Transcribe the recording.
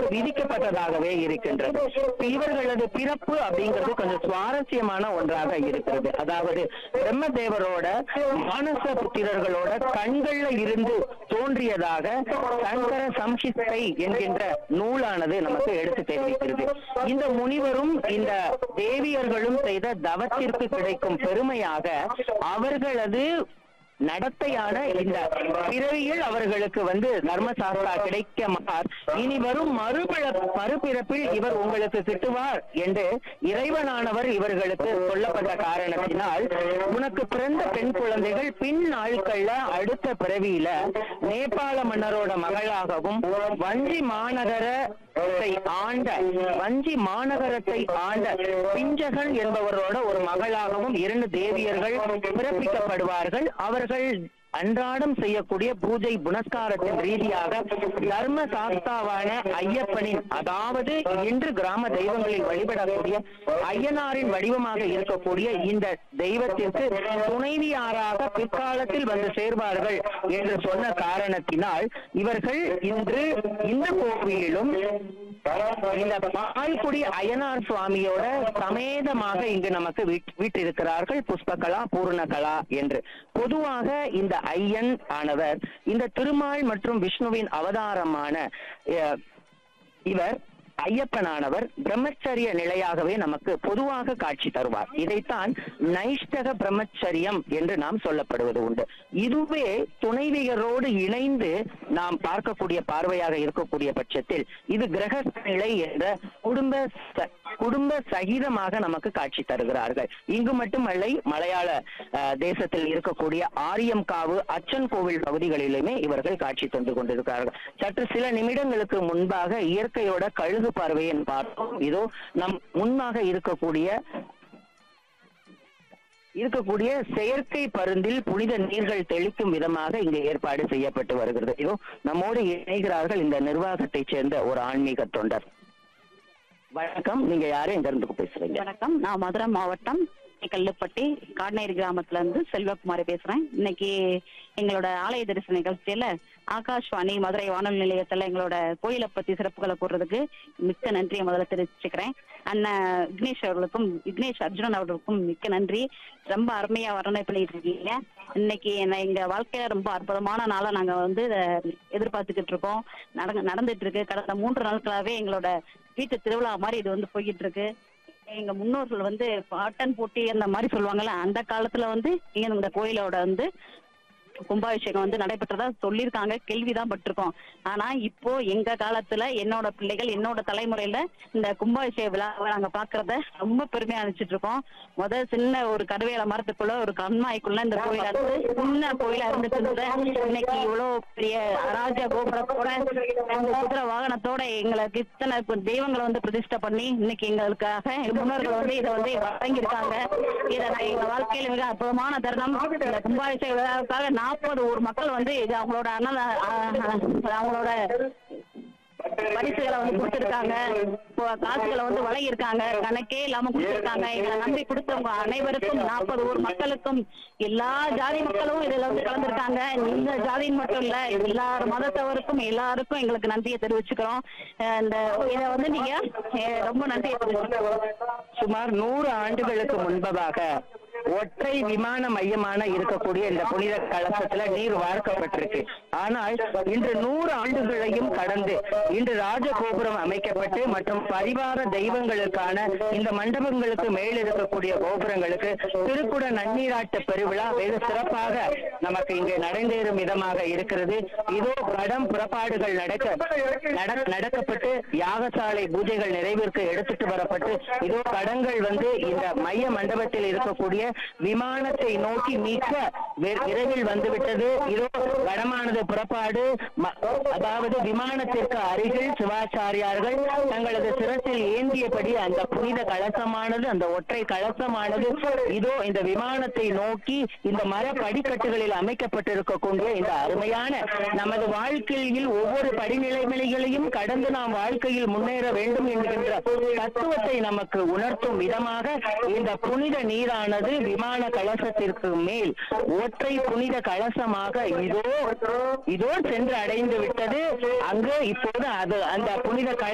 நமக்கு விதிக்கப்பட்டதாகவே இருக்கின்றது இவர்களது பிறப்பு அப்படிங்கிறது கொஞ்சம் சுவாரஸ்யமான ஒன்றாக இருக்கிறது அதாவது பிரம்மதேவரோட மானச புத்திரர்களோட கண்கள்ல இருந்து தோன்றியதாக சங்கர சம்ஹித்தை என்கின்ற நூலானது நமக்கு எடுத்து தெரிவிக்கிறது இந்த முனிவரும் இந்த தேவியர்களும் செய்த தவத்திற்கு கிடைக்கும் பெருமையாக அவர்களது நடத்தையான இந்த பிறவியில் அவர்களுக்கு வந்து தர்மசாஸ்திரா கிடைக்க மாட்டார் இனி வரும் மறுபிழ மறுபிறப்பில் இவர் உங்களுக்கு கிட்டுவார் என்று இறைவனானவர் இவர்களுக்கு சொல்லப்பட்ட காரணத்தினால் உனக்கு பிறந்த பெண் குழந்தைகள் பின் நாட்கள்ல அடுத்த பிறவியில நேபாள மன்னரோட மகளாகவும் வஞ்சி மாநகரத்தை ஆண்ட வஞ்சி மாநகரத்தை ஆண்ட பிஞ்சகன் என்பவரோட ஒரு மகளாகவும் இரண்டு தேவியர்கள் பிறப்பிக்கப்படுவார்கள் அவர்கள் அன்றாடம் செய்யக்கூடிய பூஜை புனஸ்காரத்தின் ரீதியாக தர்ம சாஸ்தாவான ஐயப்பனின் அதாவது இன்று கிராம தெய்வங்களில் வழிபடக்கூடிய ஐயனாரின் வடிவமாக இருக்கக்கூடிய இந்த தெய்வத்திற்கு துணைவியாராக பிற்காலத்தில் வந்து சேர்வார்கள் என்று சொன்ன காரணத்தினால் இவர்கள் இன்று இந்த கோவிலிலும் இந்த பால்குடி அய்யனார் சுவாமியோட சமேதமாக இங்கு நமக்கு வீட்- வீட்டிருக்கிறார்கள் புஷ்பகலா பூர்ணகலா என்று பொதுவாக இந்த ஐயன் ஆனவர் இந்த திருமால் மற்றும் விஷ்ணுவின் அவதாரமான அஹ், இவர் ஐயப்பனானவர் பிரம்மச்சரிய நிலையாகவே நமக்கு பொதுவாக காட்சி தருவார் இதைத்தான் நைஷ்டக பிரம்மச்சரியம் என்று நாம் சொல்லப்படுவது உண்டு இதுவே துணைவியரோடு இணைந்து நாம் பார்க்கக்கூடிய பார்வையாக இருக்கக்கூடிய பட்சத்தில் இது கிரகஸ்த நிலை என்ற குடும்ப ச- குடும்ப சகிதமாக நமக்கு காட்சி தருகிறார்கள் இங்கு மட்டுமல்ல மலையாள அஹ், தேசத்தில் இருக்கக்கூடிய ஆரியம்காவு அச்சன் கோவில் பகுதிகளிலுமே இவர்கள் காட்சி தந்து கொண்டிருக்கிறார்கள் சற்று சில நிமிடங்களுக்கு முன்பாக இயற்கையோட கழுகு பார்வையை பார்த்தோம் இதோ நம் முன்னாக இருக்கக்கூடிய இருக்கக்கூடிய செயற்கை பருந்தில் புனித நீர்கள் தெளிக்கும் விதமாக இங்கு ஏற்பாடு செய்யப்பட்டு வருகிறது இதோ நம்மோடு இணைகிறார்கள் இந்த நிர்வாகத்தைச் சேர்ந்த ஒரு ஆன்மீக தொண்டர் வணக்கம் நீங்க யாரு எங்க இருந்து பேசுறீங்க வணக்கம் நான் மதுரை மாவட்டம் கல்லுப்பட்டி காட்நேரி கிராமத்துல இருந்து செல்வகுமாரி பேசுறேன் இன்னைக்கு எங்களோட ஆலய தரிசன நிகழ்ச்சியில ஆகாஷ்வாணி மதுரை வானொலி நிலையத்துல எங்களோட கோயிலை பத்தி சிறப்புகளை கூறுறதுக்கு மிக்க நன்றியை முதல்ல தெரிவிச்சுக்கிறேன் அண்ணன் விக்னேஷ் அவர்களுக்கும் விக்னேஷ் அர்ஜுனன் அவர்களுக்கும் மிக்க நன்றி ரொம்ப அருமையா வர்ணனை பண்ணிட்டு இருக்கீங்க இன்னைக்கு என்ன எங்க வாழ்க்கையில ரொம்ப அற்புதமான நாளா நாங்க வந்து இத எதிர்பார்த்துக்கிட்டு இருக்கோம் நடந்து நடந்துட்டு இருக்கு கடந்த மூன்று நாட்களாவே எங்களோட வீட்டு திருவிழா மாதிரி இது வந்து போய்கிட்டு இருக்கு எங்க முன்னோர்கள் வந்து பாட்டன் போட்டி அந்த மாதிரி சொல்லுவாங்கல்ல அந்த காலத்துல வந்து இங்க இந்த கோயிலோட வந்து கும்பாபிஷேகம் வந்து நடைபெற்றதா சொல்லியிருக்காங்க கேள்விதான் பட்டிருக்கோம் ஆனா இப்போ எங்க காலத்துல என்னோட பிள்ளைகள் என்னோட தலைமுறையில இந்த கும்பாபிஷேக விழாவை நாங்க பாக்குறத ரொம்ப பெருமையா நினைச்சிட்டு இருக்கோம் முத சின்ன ஒரு கருவேல மரத்துக்குள்ள ஒரு கண்மாய்க்குள்ள இந்த கோயிலா இருந்து சின்ன கோயிலா இருந்துட்டு இருந்தது இன்னைக்கு இவ்வளவு பெரிய ராஜ கோபுரத்தோட அந்த குதிரை வாகனத்தோட எங்களுக்கு இத்தனை தெய்வங்களை வந்து பிரதிஷ்டை பண்ணி இன்னைக்கு எங்களுக்காக எங்க முன்னோர்கள் வந்து இதை வந்து வழங்கியிருக்காங்க இதை நான் எங்க வாழ்க்கையில மிக அற்புதமான தருணம் இந்த கும்பாபிஷேக விழாவுக்காக நாற்பது ஊர் மக்கள் வந்து இது அவங்களோட அண்ணன் அவங்களோட பரிசுகளை வந்து கொடுத்திருக்காங்க இப்போ காசுகளை வந்து வழங்கியிருக்காங்க கணக்கே இல்லாம கொடுத்திருக்காங்க எங்களை நம்பி கொடுத்தவங்க அனைவருக்கும் நாற்பது ஊர் மக்களுக்கும் எல்லா ஜாதி மக்களும் இதுல வந்து கலந்துருக்காங்க இந்த ஜாதியின் மட்டும் இல்ல எல்லா மதத்தவருக்கும் எல்லாருக்கும் எங்களுக்கு நன்றியை தெரிவிச்சுக்கிறோம் அஹ் இந்த இதை வந்து நீங்க அஹ் ரொம்ப நன்றியை தெரிவிச்சுக்கிறோம் சுமார் நூறு ஆண்டுகளுக்கு முன்பதாக ஒற்றை விமான மையமான இருக்கக்கூடிய இந்த புனித கலசத்துல நீர் வார்க்கப்பட்டிருக்கு ஆனால் இன்று நூறு ஆண்டுகளையும் கடந்து இன்று ராஜகோபுரம் அமைக்கப்பட்டு மற்றும் பரிவார தெய்வங்களுக்கான இந்த மண்டபங்களுக்கு மேல் இருக்கக்கூடிய கோபுரங்களுக்கு திருக்குட நன்னீராட்டு பெருவிழா வெகு சிறப்பாக நமக்கு இங்கு நடந்தேறும் விதமாக இருக்கிறது இதோ கடம் புறப்பாடுகள் நடக்க நட- நடக்கப்பட்டு யாகசாலை பூஜைகள் நிறைவிற்கு எடுத்துட்டு வரப்பட்டு இதோ கடங்கள் வந்து இந்த மைய மண்டபத்தில் இருக்கக்கூடிய விமானத்தை நோக்கி மிக வி- விரைவில் வந்துவிட்டது இதோ கடமானது புறப்பாடு ம- அதாவது விமானத்திற்கு அருகில் சிவாச்சாரியார்கள் தங்களது சிரசில் ஏந்தியபடி அந்த புனித கலசமானது அந்த ஒற்றை கலசமானது இதோ இந்த விமானத்தை நோக்கி இந்த மர படிக்கட்டுகளில் அமைக்கப்பட்டிருக்கக்கூடிய இந்த அருமையான நமது வாழ்க்கையில் ஒவ்வொரு படிநிலைகளையும் கடந்து நாம் வாழ்க்கையில் முன்னேற வேண்டும் என்கின்ற தத்துவத்தை நமக்கு உணர்த்தும் விதமாக இந்த புனித நீரானது விமான கலசத்திற்கு மேல் ஒற்றை புனித கலசமாக இதோ இதோ சென்று அடைந்து விட்டது அங்கு இப்போது அது அந்த புனித கல